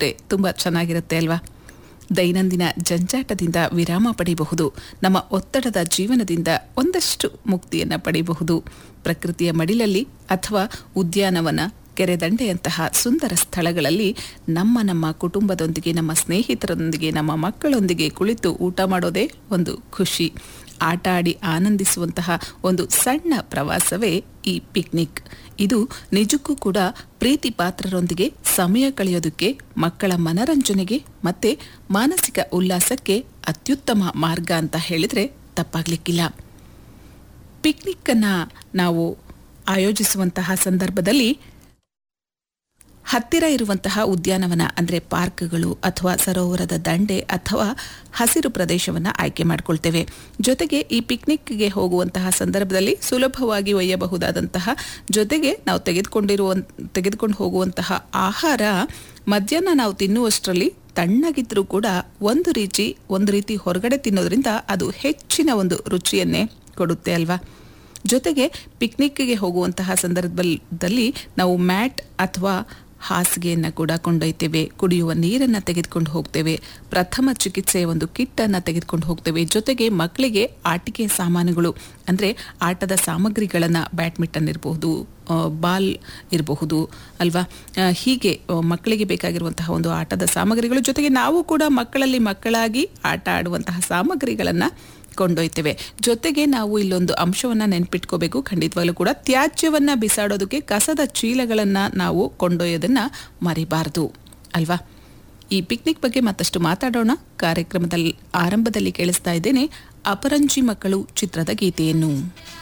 ಇದ್ರೆ ತುಂಬ ಚೆನ್ನಾಗಿರುತ್ತೆ ಅಲ್ವಾ ದೈನಂದಿನ ಜಂಜಾಟದಿಂದ ವಿರಾಮ ಪಡೆಯಬಹುದು ನಮ್ಮ ಒತ್ತಡದ ಜೀವನದಿಂದ ಒಂದಷ್ಟು ಮುಕ್ತಿಯನ್ನು ಪಡೆಯಬಹುದು ಪ್ರಕೃತಿಯ ಮಡಿಲಲ್ಲಿ ಅಥವಾ ಉದ್ಯಾನವನ ಕೆರೆದಂಡೆಯಂತಹ ಸುಂದರ ಸ್ಥಳಗಳಲ್ಲಿ ನಮ್ಮ ನಮ್ಮ ಕುಟುಂಬದೊಂದಿಗೆ ನಮ್ಮ ಸ್ನೇಹಿತರೊಂದಿಗೆ ನಮ್ಮ ಮಕ್ಕಳೊಂದಿಗೆ ಕುಳಿತು ಊಟ ಮಾಡೋದೇ ಒಂದು ಖುಷಿ ಆಟ ಆಡಿ ಆನಂದಿಸುವಂತಹ ಒಂದು ಸಣ್ಣ ಪ್ರವಾಸವೇ ಈ ಪಿಕ್ನಿಕ್ ಇದು ನಿಜಕ್ಕೂ ಕೂಡ ಪ್ರೀತಿ ಪಾತ್ರರೊಂದಿಗೆ ಸಮಯ ಕಳೆಯೋದಕ್ಕೆ ಮಕ್ಕಳ ಮನರಂಜನೆಗೆ ಮತ್ತೆ ಮಾನಸಿಕ ಉಲ್ಲಾಸಕ್ಕೆ ಅತ್ಯುತ್ತಮ ಮಾರ್ಗ ಅಂತ ಹೇಳಿದ್ರೆ ತಪ್ಪಾಗ್ಲಿಕ್ಕಿಲ್ಲ ಪಿಕ್ನಿಕ್ ಅನ್ನ ನಾವು ಆಯೋಜಿಸುವಂತಹ ಸಂದರ್ಭದಲ್ಲಿ ಹತ್ತಿರ ಇರುವಂತಹ ಉದ್ಯಾನವನ ಅಂದರೆ ಪಾರ್ಕ್ಗಳು ಅಥವಾ ಸರೋವರದ ದಂಡೆ ಅಥವಾ ಹಸಿರು ಪ್ರದೇಶವನ್ನು ಆಯ್ಕೆ ಮಾಡಿಕೊಳ್ತೇವೆ ಜೊತೆಗೆ ಈ ಪಿಕ್ನಿಕ್ಗೆ ಹೋಗುವಂತಹ ಸಂದರ್ಭದಲ್ಲಿ ಸುಲಭವಾಗಿ ಒಯ್ಯಬಹುದಾದಂತಹ ಜೊತೆಗೆ ನಾವು ತೆಗೆದುಕೊಂಡಿರುವ ತೆಗೆದುಕೊಂಡು ಹೋಗುವಂತಹ ಆಹಾರ ಮಧ್ಯಾಹ್ನ ನಾವು ತಿನ್ನುವಷ್ಟರಲ್ಲಿ ತಣ್ಣಗಿದ್ರೂ ಕೂಡ ಒಂದು ರೀತಿ ಒಂದು ರೀತಿ ಹೊರಗಡೆ ತಿನ್ನೋದ್ರಿಂದ ಅದು ಹೆಚ್ಚಿನ ಒಂದು ರುಚಿಯನ್ನೇ ಕೊಡುತ್ತೆ ಅಲ್ವಾ ಜೊತೆಗೆ ಪಿಕ್ನಿಕ್ಗೆ ಹೋಗುವಂತಹ ಸಂದರ್ಭದಲ್ಲಿ ನಾವು ಮ್ಯಾಟ್ ಅಥವಾ ಹಾಸಿಗೆಯನ್ನು ಕೂಡ ಕೊಂಡೊಯ್ತೇವೆ ಕುಡಿಯುವ ನೀರನ್ನು ತೆಗೆದುಕೊಂಡು ಹೋಗ್ತೇವೆ ಪ್ರಥಮ ಚಿಕಿತ್ಸೆಯ ಒಂದು ಕಿಟ್ಟನ್ನು ತೆಗೆದುಕೊಂಡು ಹೋಗ್ತೇವೆ ಜೊತೆಗೆ ಮಕ್ಕಳಿಗೆ ಆಟಿಕೆ ಸಾಮಾನುಗಳು ಅಂದರೆ ಆಟದ ಸಾಮಗ್ರಿಗಳನ್ನು ಬ್ಯಾಡ್ಮಿಂಟನ್ ಇರಬಹುದು ಬಾಲ್ ಇರಬಹುದು ಅಲ್ವಾ ಆ, ಹೀಗೆ ಆ, ಮಕ್ಕಳಿಗೆ ಬೇಕಾಗಿರುವಂತಹ ಒಂದು ಆಟದ ಸಾಮಗ್ರಿಗಳು ಜೊತೆಗೆ ನಾವು ಕೂಡ ಮಕ್ಕಳಲ್ಲಿ ಮಕ್ಕಳಾಗಿ ಆಟ ಆಡುವಂತಹ ಸಾಮಗ್ರಿಗಳನ್ನು ಕೊಂಡೊಯ್ತೇವೆ ಜೊತೆಗೆ ನಾವು ಇಲ್ಲೊಂದು ಅಂಶವನ್ನ ನೆನ್ಪಿಟ್ಕೋಬೇಕು ಖಂಡಿತವಾಗ್ಲೂ ಕೂಡ ತ್ಯಾಜ್ಯವನ್ನ ಬಿಸಾಡೋದಕ್ಕೆ ಕಸದ ಚೀಲಗಳನ್ನ ನಾವು ಕೊಂಡೊಯ್ಯೋದನ್ನ ಮರಿಬಾರದು ಅಲ್ವಾ ಈ ಪಿಕ್ನಿಕ್ ಬಗ್ಗೆ ಮತ್ತಷ್ಟು ಮಾತಾಡೋಣ ಕಾರ್ಯಕ್ರಮದಲ್ಲಿ ಆರಂಭದಲ್ಲಿ ಕೇಳಿಸ್ತಾ ಇದ್ದೇನೆ ಅಪರಂಜಿ ಮಕ್ಕಳು ಚಿತ್ರದ ಗೀತೆಯನ್ನು